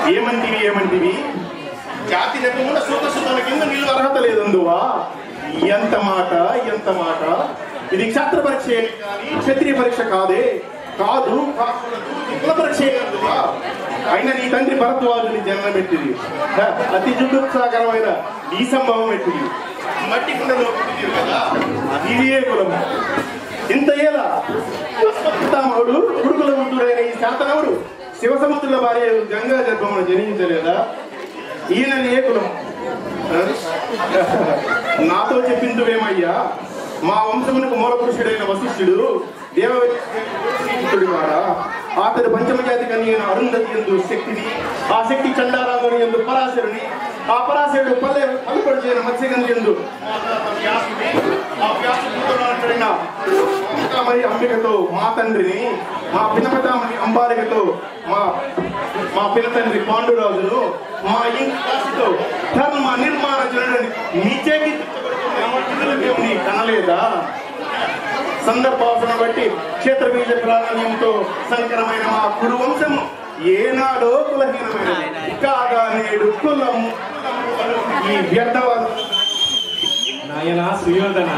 ఏమంటివి ఏమంటివి జాతి నెపమున సూత సుతల కింద నిలువ అర్హత లేదందువా ఎంత మాట ఎంత మాట ఇది క్షత్ర పరీక్ష కానీ క్షత్రియ పరీక్ష కాదే కాదు కాకూడదు, ఇది కుల పరీక్ష అందువా అయినా నీ తండ్రి భరద్వాజుని జన్మం ఎట్టిది హ, అతి జుగుప్సాకరమైన ఈ సంభవం ఎట్టిది మట్టి కుండలో పుట్టింది కదా ఇదే కులం ఇంత ఏలా పితామహుడు కుడుకుల ముద్దుడైన ఈ శాతనవుడు శివసముద్రుల భార్య గంగా గర్భమును జనించలేదా ఈయన ఏ కులం ఆ? నాతో చెప్పిందువేమయ్యా మా వంశమునకు మూల పురుషుడైన వశిష్ఠుడు దేవపుత్రుడి వాడా అతడు పంచమజాతి కన్యైన అరుంధతి ఎందు శక్తిని ఆ శక్తి చండారాముని ఎందు పరాశరుని ఆ పరాశరుడు పల్లె పలుపడి చేయన మత్స్యగంధి ఎందు వ్యాసుని ఆ వ్యాసుడైన మరి అంబికతో మా తండ్రిని మా పినపతామని అంబాలికతో మా మా పిన తండ్రి పాండురాజును మా ఇంటి కాశీతో ధర్మ నిర్మాణ జనుడని నిజకి దేవుని కనలేదా సందర్భాసన బట్టి క్షేత్రబీజ ప్రాధాన్యంతో సంకరమైన మా కురు వంశము ఏనాడో కులహీనమైనది కాగా నేడు కులం ఈ వ్యర్థవాదం నాయన సుయోధన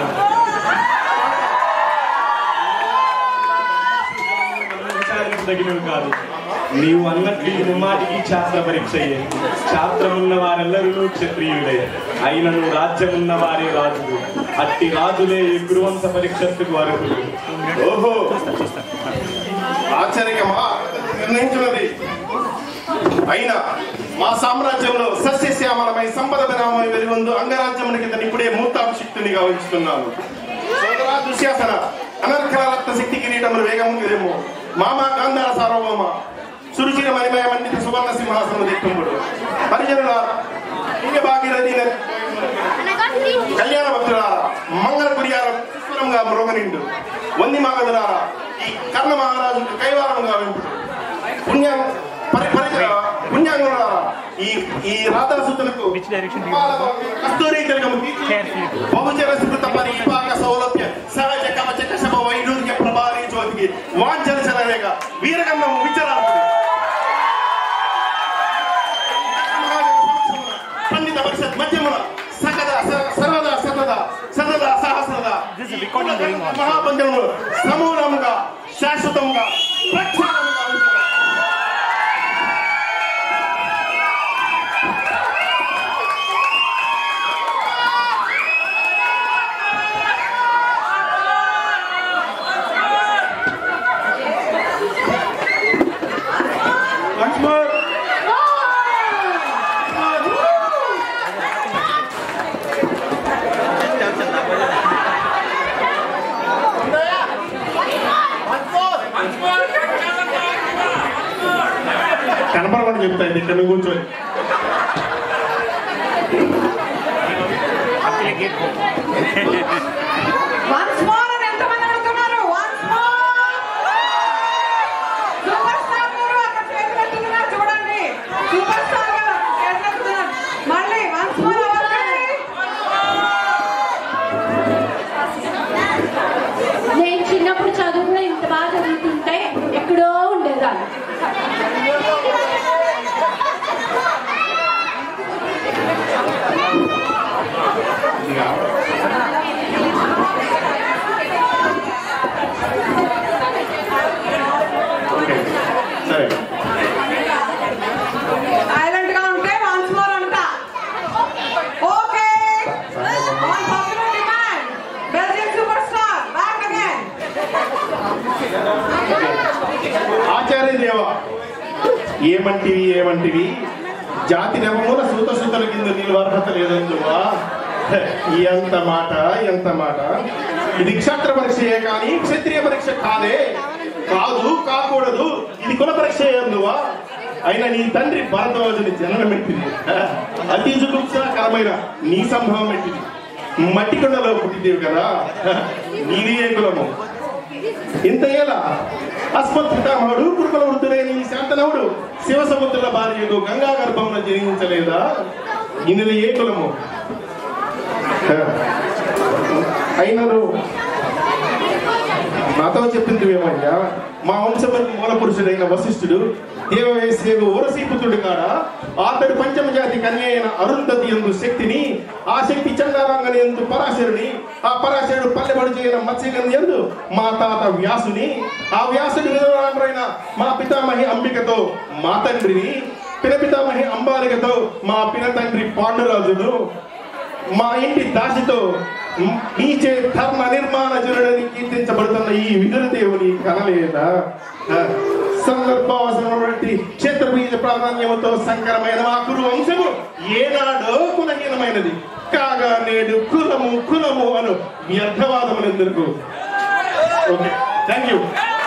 విచారించదగినవి కాదు నీవు అన్నట్లు ఈ ముమ్మాటికి శాస్త్ర పరీక్షయే శాస్త్రమున్న వారెల్లరూ క్షత్రియులే అయినను రాజ్యమున్న వారే రాజులు అట్టి రాజులే ఈ గురువంశ పరీక్షకు అర్హులు ఓహో ఆశ్చర్యమా నిర్ణయించినది అయినా మా సామ్రాజ్యంలో సస్యశ్యామలమై సంపద విరామై వెలుగొందు అంగరాజ్యముని కింద ఇప్పుడే మూర్తాభిషిక్తునిగా ఉంచుతున్నాను సోదరా దుశ్శాసన అనర్కల రక్త శక్తి కిరీటములు వేగముంగిరేమో మామ గాంధార సార్వభౌమ సురుచిర మణిమయ మండిత సువర్ణ సింహాసనము దిక్కుంబుడు పరిజనులారా ఇంక భాగీరథి నది కళ్యాణ భక్తులారా మంగళ కుడియార ఈశ్వరంగా మృగనిండు వంది మాగదులారా ఈ కర్ణ మహారాజుకు కైవారంగా వెంపుడు పుణ్య పరి పరి పుణ్యాంగులారా ఈ ఈ రాధాసుతులకు కస్తూరి తిలకము తీర్చి బహుజన స్మృత పరిపాక సౌలభ్య సహజ కవచ కశమ వైడూర్య ప్రభారీ జ్యోతికి వాంఛన చలరేగ వీరగంధము విచరాల్సింది పండిత పరిషత్ మధ్యమున సకద స- సర్వదా సతద సతద సహస్రద మహాపంచములు సమూలముగా శాశ్వతముగా ప్రఖ్యాతముగా ఉంచును. Once more. కనపడమని చెప్తాయి ఇక్కడ నువ్వు కూర్చొని వన్స్ మోర్ అని ఎంతమంది అడుగుతున్నారు వన్స్ మోర్ సూపర్ స్టార్ గారు అక్కడ చేతులు ఎత్తుతున్నారు చూడండి సూపర్ స్టార్ గారు చేతులు ఎత్తుతున్నారు మళ్ళీ వన్స్ మోర్ అవ్వకండి నేను చిన్నప్పుడు చదువు కూడా ఇంత బాగా చదువుతుంటే ఎక్కడో ఉండేదాన్ని ఓకే సరే సైలెంట్ గా ఉంటే వన్స్ మోర్ అంట okay on popular demand Belgium super star back again ఆచార్య దేవ ఏమంటివి ఏమంటివి జాతి నెవమూల సూత సూతల కింద నీళ్ళు అర్హత లేదందువా ఎంత మాట ఎంత మాట ఇది క్షత్ర పరీక్షయే కానీ క్షత్రియ పరీక్ష కాదే కాదు కాకూడదు ఇది కుల పరీక్ష అందువా అయినా నీ తండ్రి భరద్వాజుని జననం పెట్టింది అతి జుగుప్సాకరమైన నీ సంభవం పెట్టింది మట్టి కొండలో పుట్టిందేవి కదా నీది ఏ కులము ఇంత ఏలా అస్మత్ పితామహుడు కురుకుల వృద్ధులైన ఈ శాంతనవుడు శివ సముద్రుల భార్యకు గంగా గర్భమున జనించలేదా ఇందులో ఏ కులము అయినను నాతో చెప్పింది ఏమయ్యా మా వంశపతి మూల పురుషుడైన వశిష్ఠుడు దేవవేసేగు ఓరసీపుతుడు కాడ అతడు పంచమజాతి కన్య అయిన అరుంధతి ఎందు శక్తిని ఆ శక్తి చండాలంగని ఎందు పరాశరుని ఆ పరాశరుడు పల్లెబడి చేయన మత్స్యగని ఎందు మా తాత వ్యాసుని ఆ వ్యాసుడి విధవరాండ్రైన మా పితామహి అంబికతో మా తండ్రిని పినపితామహి అంబాలికతో మా పిన తండ్రి పాండురాజును మా ఇంటి దాసితో నీచే ధర్మ నిర్మాణ జనుడని కీర్తించబడుతున్న ఈ విదుర దేవుని కనలేదా ఆ, సందర్భావసరమైనటువంటి క్షేత్రబీజ ప్రాధాన్యముతో సంకరమైన మా కురు వంశము ఏనాడో కులహీనమైనది కాగా నేడు కులము కులము అను వ్యర్థవాదములందరకు ఓకే థ్యాంక్ యూ